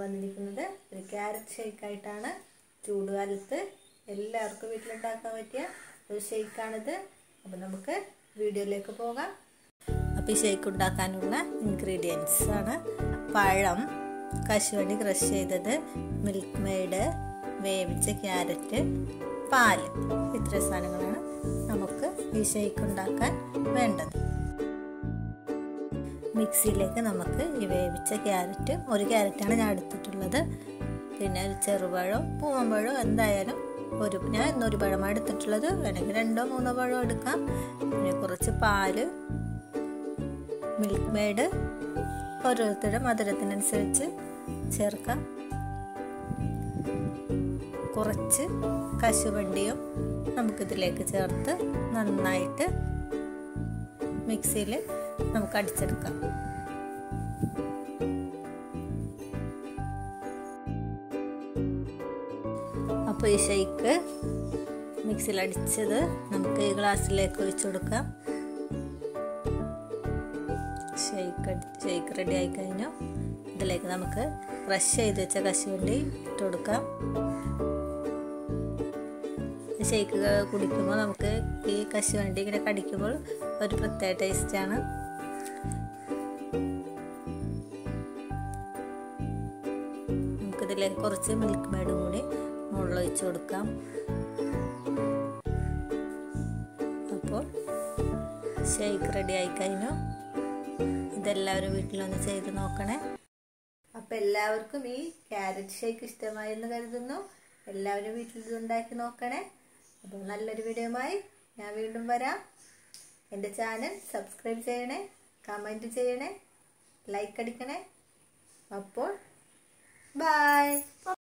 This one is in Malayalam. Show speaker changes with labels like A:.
A: വന്നിരിക്കുന്നത് ഒരു ക്യാരറ്റ് ഷേക്കായിട്ടാണ് ചൂടുകാലത്ത് എല്ലാവർക്കും വീട്ടിലുണ്ടാക്കാൻ പറ്റിയ ഒരു ഷേക്കാണിത് അപ്പോൾ നമുക്ക് വീഡിയോയിലേക്ക് പോകാം അപ്പോൾ ഈ ഷേക്ക് ഉണ്ടാക്കാനുള്ള ഇൻഗ്രീഡിയൻസ് ആണ് പഴം കശുവണ്ടി ക്രഷ് ചെയ്തത് മിൽക്ക് മെയ്ഡ് വേവിച്ച ക്യാരറ്റ് പാല് ഇത്ര സാധനങ്ങളാണ് നമുക്ക് ഈ ഷേക്ക് ഉണ്ടാക്കാൻ വേണ്ടത് മിക്സിയിലേക്ക് നമുക്ക് ഈ വേവിച്ച ക്യാരറ്റ് ഒരു ക്യാരറ്റാണ് ഞാൻ എടുത്തിട്ടുള്ളത് പിന്നെ ഒരു ചെറുപഴം പൂവമ്പഴം എന്തായാലും ഒരു ഞാൻ ഇന്നൊരു പഴമാണ് എടുത്തിട്ടുള്ളത് വേണമെങ്കിൽ രണ്ടോ മൂന്നോ പഴം എടുക്കാം പിന്നെ കുറച്ച് പാല് മിൽക്ക് മെയ്ഡ് ഓരോരുത്തരുടെ മധുരത്തിനനുസരിച്ച് ചേർക്കാം കുറച്ച് കശുവണ്ടിയും നമുക്കിതിലേക്ക് ചേർത്ത് നന്നായിട്ട് മിക്സിയിൽ നമുക്ക് അടിച്ചെടുക്കാം അപ്പോൾ ഈ ഷെയ്ക്ക് മിക്സിയിൽ അടിച്ചത് നമുക്ക് ഈ ഗ്ലാസ്സിലേക്ക് ഒഴിച്ചു കൊടുക്കാം ഷെയ്ക്ക് ഷെയ്ക്ക് റെഡി ആയി കഴിഞ്ഞു ഇതിലേക്ക് നമുക്ക് ക്രഷ് ചെയ്ത് വെച്ച കശുവണ്ടി ഇട്ട് കൊടുക്കാം ഷെയ്ക്ക് കുടിക്കുമ്പോൾ നമുക്ക് ഈ കശുവണ്ടി ഇങ്ങനെ കടിക്കുമ്പോൾ ഒരു പ്രത്യേക ടേസ്റ്റാണ് നമുക്കിതിലേക്ക് കുറച്ച് മിൽക്ക് മേഡും കൂടി മുകളിൽ ഒഴിച്ച് കൊടുക്കാം അപ്പോൾ ഷെയ്ക്ക് റെഡി ആയി കഴിഞ്ഞു ഇതെല്ലാവരും വീട്ടിലൊന്ന് ചെയ്ത് നോക്കണേ അപ്പം എല്ലാവർക്കും ഈ ക്യാരറ്റ് ഷേക്ക് ഇഷ്ടമായെന്ന് കരുതുന്നു എല്ലാവരും വീട്ടിൽ ഇത് ഉണ്ടാക്കി നോക്കണേ അപ്പോൾ നല്ലൊരു വീഡിയോയുമായി ഞാൻ വീണ്ടും വരാം എൻ്റെ ചാനൽ സബ്സ്ക്രൈബ് ചെയ്യണേ കമൻറ്റ് ചെയ്യണേ ലൈക്ക് അടിക്കണേ അപ്പോൾ ബായ്